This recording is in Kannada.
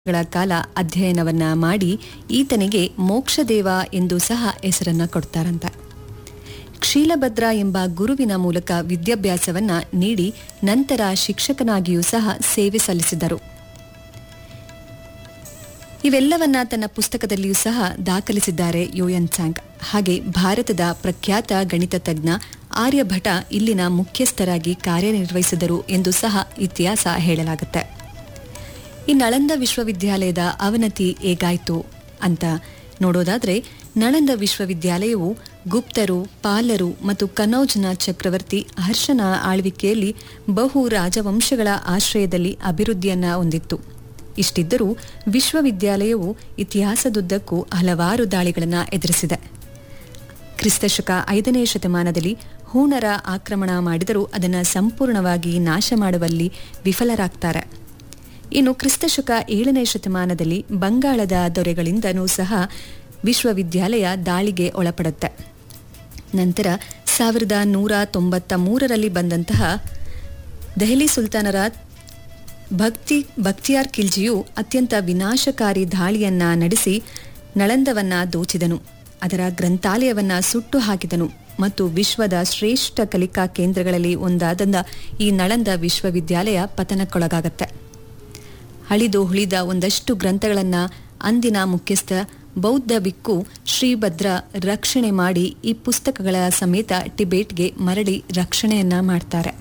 ಗಳ ಕಾಲ ಅಧ್ಯಯನವನ್ನ ಮಾಡಿ ಈತನಿಗೆ ಮೋಕ್ಷದೇವ ಎಂದು ಸಹ ಹೆಸರನ್ನ ಕೊಡ್ತಾರಂತೆ ಕ್ಷೀಲಭದ್ರ ಎಂಬ ಗುರುವಿನ ಮೂಲಕ ವಿದ್ಯಾಭ್ಯಾಸವನ್ನ ನೀಡಿ ನಂತರ ಶಿಕ್ಷಕನಾಗಿಯೂ ಸಹ ಸೇವೆ ಸಲ್ಲಿಸಿದರು ಇವೆಲ್ಲವನ್ನ ತನ್ನ ಪುಸ್ತಕದಲ್ಲಿಯೂ ಸಹ ದಾಖಲಿಸಿದ್ದಾರೆ ಯೋಯನ್ ಸ್ಯಾಂಗ್ ಹಾಗೆ ಭಾರತದ ಪ್ರಖ್ಯಾತ ಗಣಿತ ತಜ್ಞ ಆರ್ಯಭಟ ಇಲ್ಲಿನ ಮುಖ್ಯಸ್ಥರಾಗಿ ಕಾರ್ಯನಿರ್ವಹಿಸಿದರು ಎಂದು ಸಹ ಇತಿಹಾಸ ಹೇಳಲಾಗುತ್ತೆ ಈ ನಳಂದ ವಿಶ್ವವಿದ್ಯಾಲಯದ ಅವನತಿ ಹೇಗಾಯ್ತು ಅಂತ ನೋಡೋದಾದ್ರೆ ನಳಂದ ವಿಶ್ವವಿದ್ಯಾಲಯವು ಗುಪ್ತರು ಪಾಲರು ಮತ್ತು ಕನೌಜ್ನ ಚಕ್ರವರ್ತಿ ಹರ್ಷನ ಆಳ್ವಿಕೆಯಲ್ಲಿ ಬಹು ರಾಜವಂಶಗಳ ಆಶ್ರಯದಲ್ಲಿ ಅಭಿವೃದ್ಧಿಯನ್ನ ಹೊಂದಿತ್ತು ಇಷ್ಟಿದ್ದರೂ ವಿಶ್ವವಿದ್ಯಾಲಯವು ಇತಿಹಾಸದುದ್ದಕ್ಕೂ ಹಲವಾರು ದಾಳಿಗಳನ್ನು ಎದುರಿಸಿದೆ ಕ್ರಿಸ್ತಶಕ ಐದನೇ ಶತಮಾನದಲ್ಲಿ ಹೂಣರ ಆಕ್ರಮಣ ಮಾಡಿದರೂ ಅದನ್ನು ಸಂಪೂರ್ಣವಾಗಿ ನಾಶ ಮಾಡುವಲ್ಲಿ ವಿಫಲರಾಗ್ತಾರೆ ಇನ್ನು ಕ್ರಿಸ್ತಶಕ ಏಳನೇ ಶತಮಾನದಲ್ಲಿ ಬಂಗಾಳದ ದೊರೆಗಳಿಂದನೂ ಸಹ ವಿಶ್ವವಿದ್ಯಾಲಯ ದಾಳಿಗೆ ಒಳಪಡುತ್ತೆ ನಂತರ ಸಾವಿರದ ನೂರ ತೊಂಬತ್ತ ಮೂರರಲ್ಲಿ ಬಂದಂತಹ ದೆಹಲಿ ಸುಲ್ತಾನರ ಭಕ್ತಿ ಬಕ್ತಿಯಾರ್ ಖಿಲ್ಜಿಯು ಅತ್ಯಂತ ವಿನಾಶಕಾರಿ ದಾಳಿಯನ್ನ ನಡೆಸಿ ನಳಂದವನ್ನ ದೋಚಿದನು ಅದರ ಗ್ರಂಥಾಲಯವನ್ನ ಸುಟ್ಟು ಹಾಕಿದನು ಮತ್ತು ವಿಶ್ವದ ಶ್ರೇಷ್ಠ ಕಲಿಕಾ ಕೇಂದ್ರಗಳಲ್ಲಿ ಒಂದಾದಂದ ಈ ನಳಂದ ವಿಶ್ವವಿದ್ಯಾಲಯ ಪತನಕ್ಕೊಳಗಾಗತ್ತೆ ಅಳಿದು ಉಳಿದ ಒಂದಷ್ಟು ಗ್ರಂಥಗಳನ್ನ ಅಂದಿನ ಮುಖ್ಯಸ್ಥ ಬೌದ್ಧ ಬಿಕ್ಕು ಶ್ರೀಭದ್ರ ರಕ್ಷಣೆ ಮಾಡಿ ಈ ಪುಸ್ತಕಗಳ ಸಮೇತ ಟಿಬೇಟ್ಗೆ ಮರಳಿ ರಕ್ಷಣೆಯನ್ನ ಮಾಡ್ತಾರೆ